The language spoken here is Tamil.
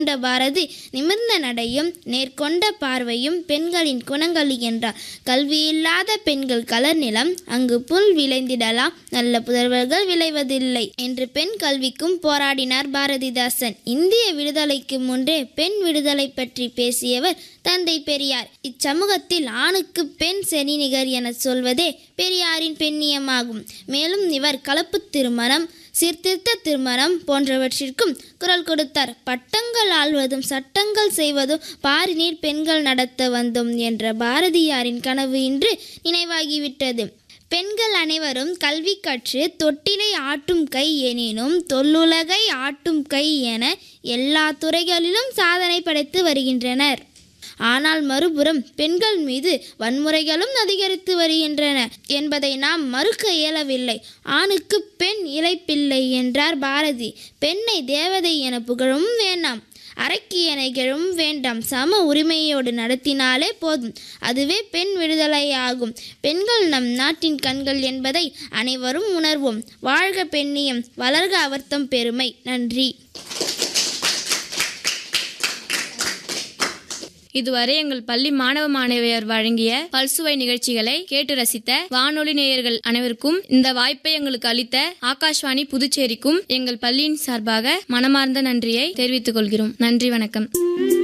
கொண்ட பாரதி நிமிர்ந்த நடையும் நேர்கொண்ட பார்வையும் பெண்களின் குணங்கள் என்றார் கல்வியில்லாத பெண்கள் கலர் நிலம் அங்கு புல் விளைந்திடலாம் நல்ல புதல்வர்கள் விளைவதில்லை என்று பெண் கல்விக்கும் போராடினார் பாரதிதாசன் இந்திய விடுதலைக்கு முன்றே பெண் விடுதலை பற்றி பேசியவர் தந்தை பெரியார் இச்சமூகத்தில் ஆணுக்கு பெண் செனிநிகர் என சொல்வதே பெரியாரின் பெண்ணியமாகும் மேலும் இவர் கலப்பு திருமணம் சீர்திருத்த திருமணம் போன்றவற்றிற்கும் குரல் கொடுத்தார் பட்டங்கள் ஆள்வதும் சட்டங்கள் செய்வதும் பாரினீர் பெண்கள் நடத்த வந்தோம் என்ற பாரதியாரின் கனவு இன்று நினைவாகிவிட்டது பெண்கள் அனைவரும் கல்வி கற்று தொட்டிலை ஆட்டும் கை எனினும் தொல்லுலகை ஆட்டும் கை என எல்லா துறைகளிலும் சாதனை படைத்து வருகின்றனர் ஆனால் மறுபுறம் பெண்கள் மீது வன்முறைகளும் அதிகரித்து வருகின்றன என்பதை நாம் மறுக்க இயலவில்லை ஆணுக்கு பெண் இழைப்பில்லை என்றார் பாரதி பெண்ணை தேவதை என புகழவும் வேண்டாம் அரைக்கு என இகழும் வேண்டாம் சம உரிமையோடு நடத்தினாலே போதும் அதுவே பெண் விடுதலை ஆகும் பெண்கள் நம் நாட்டின் கண்கள் என்பதை அனைவரும் உணர்வோம் வாழ்க பெண்ணியம் வளர்க அவர்த்தம் பெருமை நன்றி இதுவரை எங்கள் பள்ளி மாணவ மாணவியர் வழங்கிய பல்சுவை நிகழ்ச்சிகளை கேட்டு ரசித்த வானொலி நேயர்கள் அனைவருக்கும் இந்த வாய்ப்பை எங்களுக்கு அளித்த ஆகாஷ்வாணி புதுச்சேரிக்கும் எங்கள் பள்ளியின் சார்பாக மனமார்ந்த நன்றியை தெரிவித்துக் கொள்கிறோம் நன்றி வணக்கம்